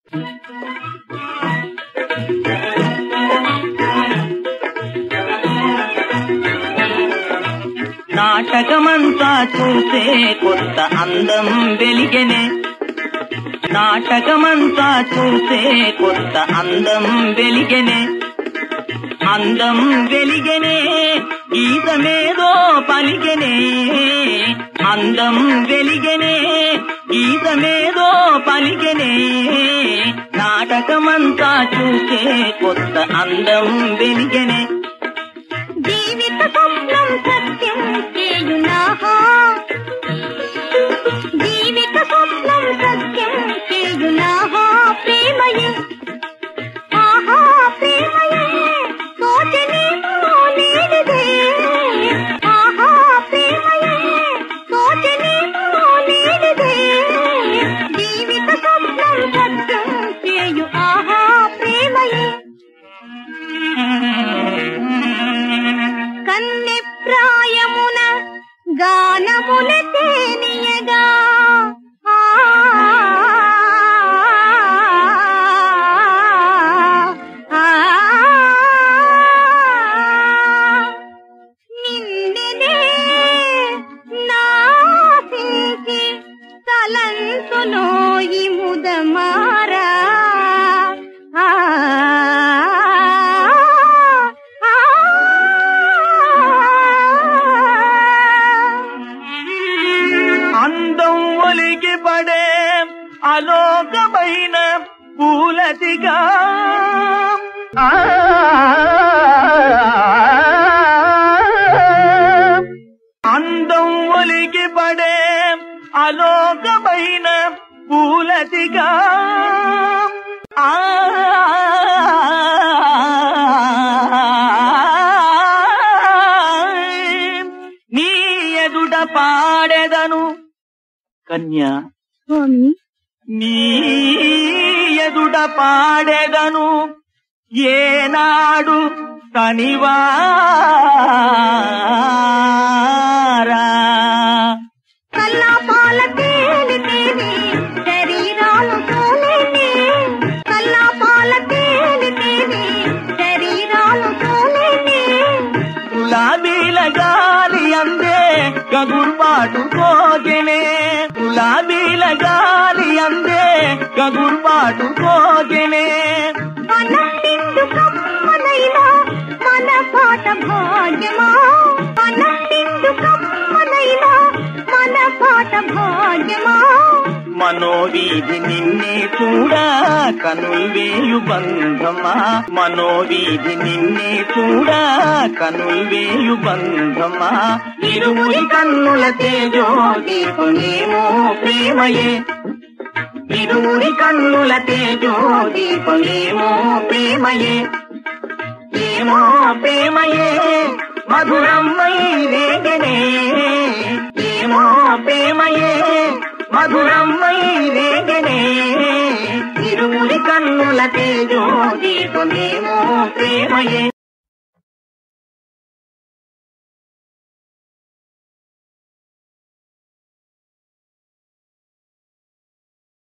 నాటకమంతా చూసే కొత్త అందం వెలిగెనే నాటకమంతా చూసే కొత్త అందం వెలిగెనే అందం వెలిగెనే గీతమేదో పలికెనే అందం వెలిగెనే గీతమేదో పలికెనే నాటకమంతా చూసే కొత్త అందం వెలిగెనే జీవిత స్వప్నం సత్యం చేయునాహా జీవిత స్వప్నం సత్యం చేయునాహా ప్రేమయే ఆహా ప్రేమయే సోచనేమో నీడిదే ఆహా ప్రేమయే సోచనేమో నీడిదే జీవిత స్వప్నం సత్యం చేయు ఆహా ప్రేమయే కన్నె ప్రాయమున గానముల తేనియగా ఆ, ఆ, నిన్నెనే నాసించి తలంతులోయి ముదమారా ఆ, ఆ, అందం ఒలికి పడే అలోకమైన పూలతిగా ఆ, అందం ఒలికి పడే అలోకమైన పూలతిగా ఆ నీ ఎదుట పాడెదను కన్యా స్వామి నీ ఎదుట పాడెదను ఏనాడు కనివారా కల్లా పాల తేలి తేలి శరీరాలు తోలేనే కల్లా పాల తేలి తేలి శరీరాలు తోలేనే గులాబీల గాలి అందే గగుర్పాటు కోగెనే గులాబీల గాలి అందే గగుర్పాటు కోగెనే మనం నిండు కమ్మనైనా మన పాట భాగ్యమా మనం నిండు కమ్మనైనా మన పాట భాగ్యమా మనోవీధి నిన్నే చూడా కనుల్వేయు బంధమా మనోవీధి నిన్నే చూడా కనుల్వేయు బంధమా ఇరువురి కన్నుల తేజో దీపమేమో ప్రేమయే ఇరువురి కన్నుల తేజో దీపమేమో ప్రేమయే ఏమో ప్రేమయే మధురమ్మై రేగనే ఏమో ప్రేమయే మధురమ్మై రేగనే ఇరువురి కన్నుల తేజో దీపమేమో ప్రేమయే